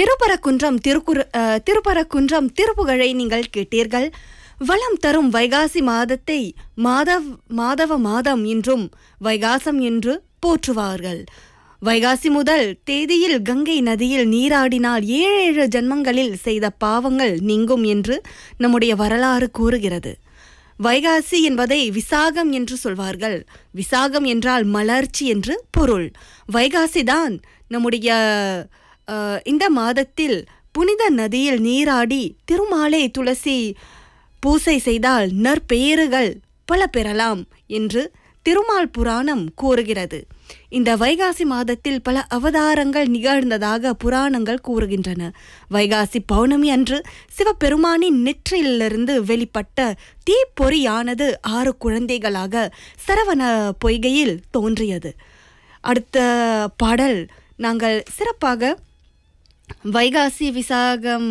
திருப்பரக்குன்றம் திருக்குறு அஹ், திருப்பரக்குன்றம் திருப்புகழை நீங்கள் கேட்டீர்கள் வளம் தரும் வைகாசி மாதத்தை மாதவ் மாதவ மாதம் என்றும் வைகாசம் என்று போற்றுவார்கள் வைகாசி முதல் தேதியில் கங்கை நதியில் நீராடினால் ஏழு ஏழு ஜன்மங்களில் செய்த பாவங்கள் நீங்கும் என்று நம்முடைய வரலாறு கூறுகிறது வைகாசி என்பதை விசாகம் என்று சொல்வார்கள் விசாகம் என்றால் மலர்ச்சி என்று பொருள் வைகாசிதான் நம்முடைய அஹ், இந்த மாதத்தில் புனித நதியில் நீராடி திருமாலை துளசி பூசை செய்தால் நற்பெயர்கள் பல பெறலாம் என்று திருமால் புராணம் கூறுகிறது இந்த வைகாசி மாதத்தில் பல அவதாரங்கள் நிகழ்ந்ததாக புராணங்கள் கூறுகின்றன வைகாசி பௌர்ணமி அன்று சிவபெருமானின் நெற்றியிலிருந்து வெளிப்பட்ட தீப்பொறியானது ஆறு குழந்தைகளாக சரவண பொய்கையில் தோன்றியது அடுத்த பாடல் நாங்கள் சிறப்பாக வைகாசி விசாகம்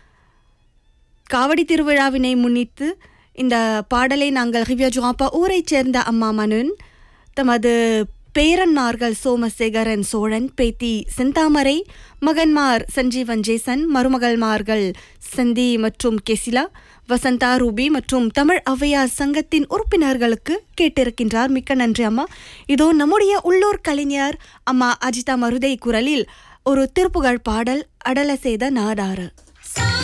காவடி திருவிழாவினை முன்னிட்டு இந்த பாடலை நாங்கள் ஹிவ்யா ஜுவாப்பா ஊரைச் சேர்ந்த அம்மா மனுன் தமது பேரன்மார்கள் சோமசேகரன் சோழன் பேத்தி செந்தாமரை மகன்மார் சஞ்சீவன் ஜேசன் மருமகள்மார்கள் சந்தி மற்றும் கெசிலா வசந்தா ரூபி மற்றும் தமிழ் ஔவையார் சங்கத்தின் உறுப்பினர்களுக்கு கேட்டிருக்கின்றார் மிக்க நன்றி அம்மா இதோ நம்முடைய உள்ளூர் கலைஞர் அம்மா அஜிதா மருதை குரலில் ஒரு திருப்புகழ் பாடல் அடல செய்த நாடாறு